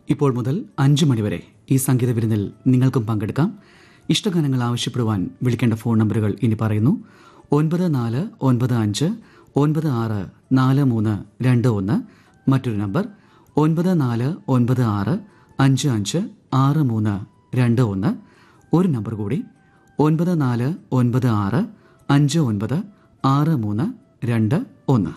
ഇപ്പോൾ മുതൽ അഞ്ചു മണിവരെ ഈ സംഗീത വിരുന്നിൽ നിങ്ങൾക്കും പങ്കെടുക്കാം ഇഷ്ടഗാനങ്ങൾ ആവശ്യപ്പെടുവാൻ വിളിക്കേണ്ട ഫോൺ നമ്പറുകൾ ഇനി പറയുന്നു ഒൻപത് നാല് ഒൻപത് അഞ്ച് ഒൻപത് ആറ് നാല് മൂന്ന് രണ്ട് ഒന്ന് മറ്റൊരു നമ്പർ ഒൻപത് നാല് ഒൻപത് ആറ് അഞ്ച് അഞ്ച് ആറ് മൂന്ന് രണ്ട് ഒന്ന് ഒരു നമ്പർ കൂടി ഒൻപത് നാല് ഒൻപത് ആറ് അഞ്ച് ഒൻപത് ആറ് മൂന്ന് രണ്ട് ഒന്ന്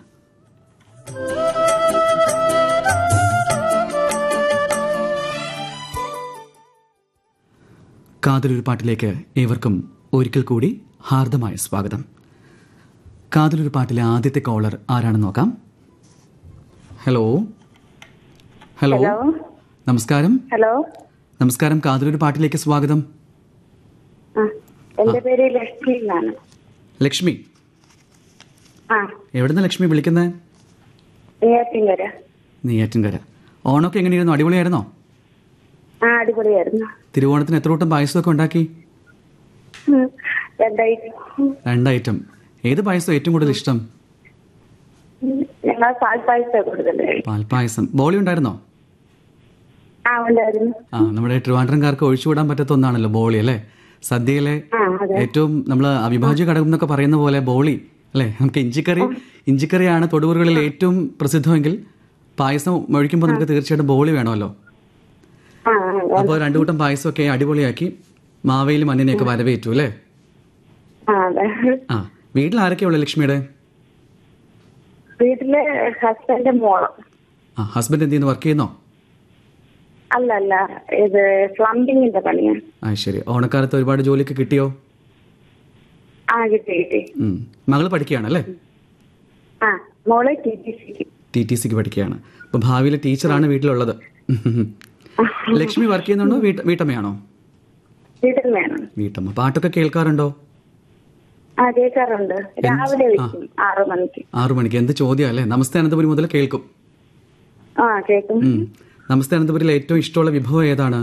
കാതലൊരു പാട്ടിലേക്ക് ഏവർക്കും ഒരിക്കൽ കൂടി ഹാർദമായ സ്വാഗതം കാതലൊരു പാട്ടിലെ ആദ്യത്തെ കോളർ ആരാണെന്ന് നോക്കാം ഹലോ ഹലോ ഹലോ നമസ്കാരം ഹലോ നമസ്കാരം കാതലൊരു പാട്ടിലേക്ക് സ്വാഗതം ആ എന്റെ പേര് ലക്ഷ്മി എന്നാണ് ലക്ഷ്മി ആ എവിടുന്ന ലക്ഷ്മി വിളിക്കുന്നത് നെയ്യാറ്റിൻകര നെയ്യാറ്റിൻകര ഓണമൊക്കെ എങ്ങനെയായിരുന്നു അടിപൊളിയായിരുന്നോ ആ അടിപൊളിയായിരുന്നു തിരുവോണത്തിന് എത്ര കൂട്ടം പായസമൊക്കെ ഉണ്ടാക്കി ഉം. രണ്ടായി രണ്ട് ഐറ്റം ഏത് പായസം ഏറ്റവും കൂടുതൽ ഇഷ്ടം ഞങ്ങൾ പാൽ പായസം കൂടുതൽ പാൽപ്പായസം ബോളി ഉണ്ടായിരുന്നോ ആ ഉണ്ടായിരുന്നു ആ നമ്മുടെ ട്രിവാൻഡ്രംകാർക്ക് ഒഴിച്ചുവിടാൻ പറ്റാത്ത ഒന്നാണല്ലോ ബോളി അല്ലേ സദ്യയിലെ ആ അതെ ഏറ്റവും നമ്മൾ അവിഭാജ്യ ഘടകം എന്നൊക്കെ പറയുന്ന പോലെ ബോളി അല്ലേ നമുക്ക് ഇഞ്ചിക്കറി ഇഞ്ചിക്കറിയാണ് തൊടുപുറകളിൽ ഏറ്റവും പ്രസിദ്ധമെങ്കിൽ പായസം ഒഴിക്കുമ്പോൾ നമുക്ക് തീർച്ചയായിട്ടും ബോളി വേണമല്ലോ ആ ആ, അപ്പോൾ രണ്ടു കൂട്ടം പായസമൊക്കെ അടിപൊളിയാക്കി മാവേലി മണ്ണിനെയൊക്കെ വരവേറ്റു അല്ലേ ആ അതെ ആ വീട്ടിൽ ആരൊക്കെയുള്ള ലക്ഷ്മിയുടെ വീട്ടില് ഹസ്ബൻഡ് മോള് ആ ഹസ്ബൻഡ് എന്ത് ചെയ്യുന്നു വർക്ക് ചെയ്യുന്നോ അല്ല അല്ല ഇത് പ്ലംബിങ്ങിന്റെ പണിയാണ് ആ ശരി ഓണക്കാലത്ത് ഒരുപാട് ജോലിയൊക്കെ കിട്ടിയോ ആ കിട്ടി കിട്ടി ഉം. മകള് പഠിക്കുകയാണല്ലേ ആ മോള് T T C T T C പഠിക്കുകയാണ് അപ്പോൾ ഭാവിയിലെ ടീച്ചറാണ് വീട്ടിലുള്ളത് ലക്ഷ്മി വർക്ക് ചെയ്യുന്നുണ്ടോ വീട്ട വീട്ടമ്മയാണോ വീട്ടിൽ വേണം വീട്ടമ്മ പാട്ടൊക്കെ കേൾക്കാറുണ്ടോ ആ കേൾക്കാറുണ്ട് രാവിലെ വെക്കും ആറു മണിക്ക് ആറു മണിക്ക് എന്ത് ചോദ്യം അല്ലേ നമസ്തേ അനന്തപുരി മുതൽ കേൾക്കും ആ കേൾക്കും ഉം. നമസ്തേ അനന്തപുരിയിൽ ഏറ്റവും ഇഷ്ടമുള്ള വിഭവം ഏതാണ്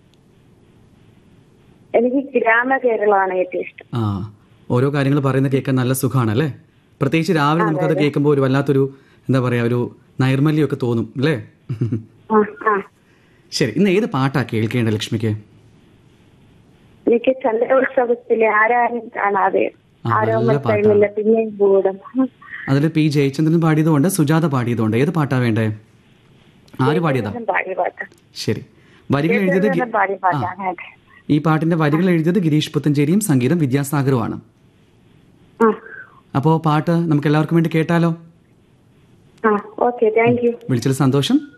എനിക്ക് ഗ്രാമ കേരളമാണ് ഏറ്റവും ഇഷ്ടം ആ ഓരോ കാര്യങ്ങൾ പറയുന്നത് കേൾക്കാൻ നല്ല സുഖമാണ് അല്ലേ പ്രത്യേകിച്ച് രാവിലെ നമുക്കത് കേൾക്കുമ്പോൾ ഒരു വല്ലാത്തൊരു എന്താ പറയാ ഒരു നൈർമല്യമൊക്കെ തോന്നും അല്ലേ ആ ആ ശരി ഇന്ന് ഏത് പാട്ടാ കേൾക്കേണ്ട ലക്ഷ്മിക്ക് എനിക്ക് ചന്ദ്രോത്സവത്തിലെ ആരാരും കാണാതെ ആ, ആരോ നല്ല മറ്റൊന്നുമില്ല പിന്നെയും ഭൂതം അതിൽ പി ജയചന്ദ്രൻ പാടിയതുകൊണ്ട് സുജാത പാടിയതുകൊണ്ട് ഏത് പാട്ടാ വേണ്ടേ ആര് പാടിയതാ പാടിയ പാട്ട് ശരി വരികൾ എഴുതിയത് ഗി- പാടിയ പാട്ടാണ് അത്. ഈ പാട്ടിന്റെ വരികൾ എഴുതിയത് ഗിരീഷ് പുത്തഞ്ചേരിയും സംഗീതം വിദ്യാസാഗറുമാണ് ആ അപ്പോൾ പാട്ട് നമുക്ക് എല്ലാവർക്കും വേണ്ടി കേട്ടാലോ ആ ഓക്കെ താങ്ക് യു വിളിച്ചതിൽ സന്തോഷം